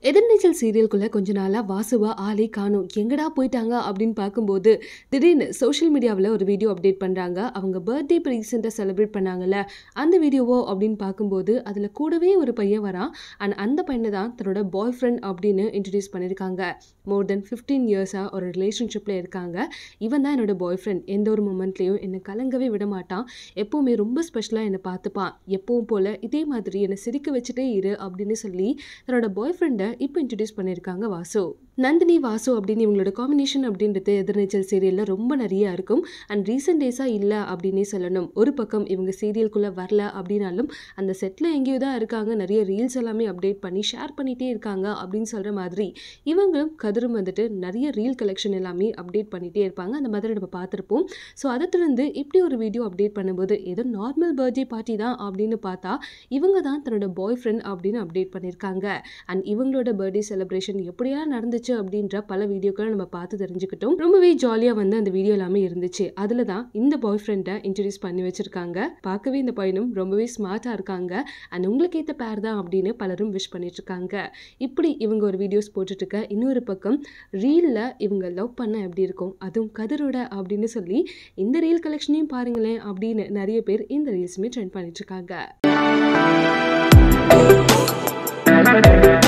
எதிர்நீச்சல் சீரியலுக்குள்ள கொஞ்ச நாளா வாசுவா ஆளே காணும் எங்கடா போயிட்டாங்க அப்படின்னு பார்க்கும்போது திடீர்னு சோஷியல் மீடியாவில் ஒரு வீடியோ அப்டேட் பண்ணுறாங்க அவங்க பர்த்டே இப்போ ரீசெண்டாக செலிப்ரேட் பண்ணாங்கல்ல அந்த வீடியோவோ அப்படின்னு பார்க்கும்போது அதில் கூடவே ஒரு பையன் வரான் அண்ட் அந்த பையனை தான் தன்னோட பாய் ஃப்ரெண்ட் அப்படின்னு இன்ட்ரடியூஸ் பண்ணியிருக்காங்க மோர் தென் ஃபிஃப்டீன் இயர்ஸாக ஒரு ரிலேஷன்ஷிப்பில் இருக்காங்க இவன் தான் என்னோட பாய் ஃப்ரெண்ட் எந்த ஒரு மூமெண்ட்லேயும் என்னை கலங்கவே விட மாட்டான் எப்போவுமே ரொம்ப ஸ்பெஷலாக என்னை பார்த்துப்பான் எப்பவும் போல் இதே மாதிரி என்னை சிரிக்க வச்சுட்டே இரு அப்படின்னு சொல்லி தன்னோட பாய் ஃப்ரெண்டை இப்போ இன்ட்ரடியூஸ் பண்ணியிருக்காங்க வாசு நந்தினி வாசு அப்படின்னு இவங்களோட காம்பினேஷன் அப்படின்றது எதிர்நீச்சல் சீரியலில் ரொம்ப நிறைய இருக்கும் அண்ட் ரீசெண்ட் டேஸாக இல்லை அப்படின்னே சொல்லணும் ஒரு பக்கம் இவங்க சீரியலுக்குள்ளே வரல அப்படின்னாலும் அந்த செட்டில் எங்கேயோ தான் இருக்காங்க நிறைய ரீல்ஸ் எல்லாமே அப்டேட் பண்ணி ஷேர் பண்ணிகிட்டே இருக்காங்க அப்படின்னு சொல்கிற மாதிரி இவங்களும் கதிரும் வந்துட்டு நிறைய ரீல் கலெக்ஷன் எல்லாமே அப்டேட் பண்ணிகிட்டே இருப்பாங்க அந்த மாதிரி நம்ம பார்த்துருப்போம் ஸோ அதை தொடர்ந்து இப்படி ஒரு வீடியோ அப்டேட் பண்ணும்போது ஏதோ நார்மல் பர்த்டே பார்ட்டி தான் அப்படின்னு பார்த்தா இவங்க தான் தன்னோட பாய் ஃப்ரெண்ட் அப்படின்னு அப்டேட் பண்ணியிருக்காங்க அண்ட் இவங்களோட பர்த்டே செலிப்ரேஷன் எப்படியெல்லாம் நடந்துச்சு அப்படின்ற பல வீடியோக்களை நம்ம பார்த்து தெரிஞ்சுக்கிட்டோம் ரொம்பவே ஜாலியாக வந்து அந்த வீடியோ எல்லாமே இருந்துச்சு அதில் தான் இந்த பாய் ஃப்ரெண்டை இன்ட்ரடியூஸ் பண்ணி வச்சிருக்காங்க பார்க்கவே இந்த பையனும் ரொம்பவே ஸ்மார்ட்டாக இருக்காங்க அண்ட் உங்களுக்கு ஏற்ற பேர் தான் அப்படின்னு பலரும் விஷ் பண்ணிட்டு இருக்காங்க இப்படி இவங்க ஒரு வீடியோஸ் போட்டுட்டு இருக்க இன்னொரு பக்கம் ரீலில் இவங்க லவ் பண்ண எப்படி இருக்கும் அதுவும் கதிரோட அப்படின்னு சொல்லி இந்த ரீல் கலெக்ஷனையும் பாருங்களேன் அப்படின்னு நிறைய பேர் இந்த ரீல்ஸுமே ட்ரெண்ட் பண்ணிட்டு இருக்காங்க